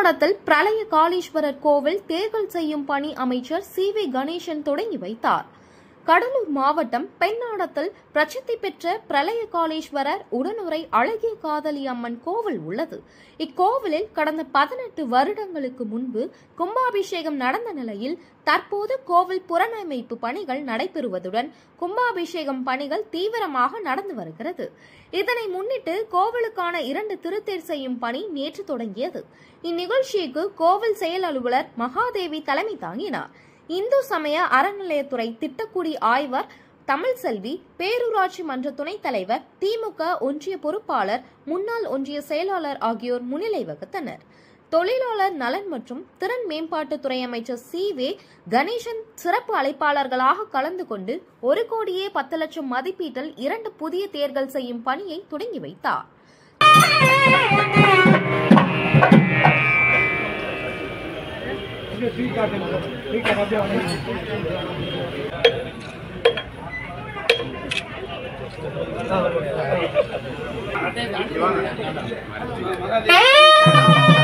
பெண்ணாடத்தில் பிரளய காளீஸ்வரர் கோவில் தேர்தல் செய்யும் பணி அமைச்சர் சி வி கணேசன் தொடங்கி வைத்தார் கடலூர் மாவட்டம் பெண்ணாடத்தில் பிரசித்தி பெற்ற பிரளய காளீஸ்வரர் உடனுரை அழகிய காதலி அம்மன் கோவில் உள்ளது இக்கோவிலில் கடந்த பதினெட்டு வருடங்களுக்கு முன்பு கும்பாபிஷேகம் நடந்த நிலையில் தற்போது கோவில் புறணமைப்பு பணிகள் நடைபெறுவதுடன் கும்பாபிஷேகம் பணிகள் தீவிரமாக நடந்து வருகிறது இதனை முன்னிட்டு கோவிலுக்கான இரண்டு திருத்தேர் செய்யும் பணி நேற்று தொடங்கியது இந்நிகழ்ச்சிக்கு கோவில் செயல் அலுவலர் மகாதேவி தலைமை தாங்கினார் இந்து சமய அறநிலையத்துறை திட்டக்குடி ஆய்வர் தமிழ்செல்வி பேரூராட்சி மன்ற துணைத் தலைவர் திமுக ஒன்றிய பொறுப்பாளர் முன்னாள் ஒன்றிய செயலாளர் ஆகியோர் முன்னிலை வகுத்தனர் தொழிலாளர் நலன் மற்றும் திறன் மேம்பாட்டுத்துறை அமைச்சர் சி வே கணேசன் சிறப்பு அழைப்பாளர்களாக கலந்து கொண்டு ஒரு கோடியே பத்து லட்சம் மதிப்பீட்டில் இரண்டு புதிய தேர்கள் செய்யும் பணியை தொடங்கி வைத்தார் Hey!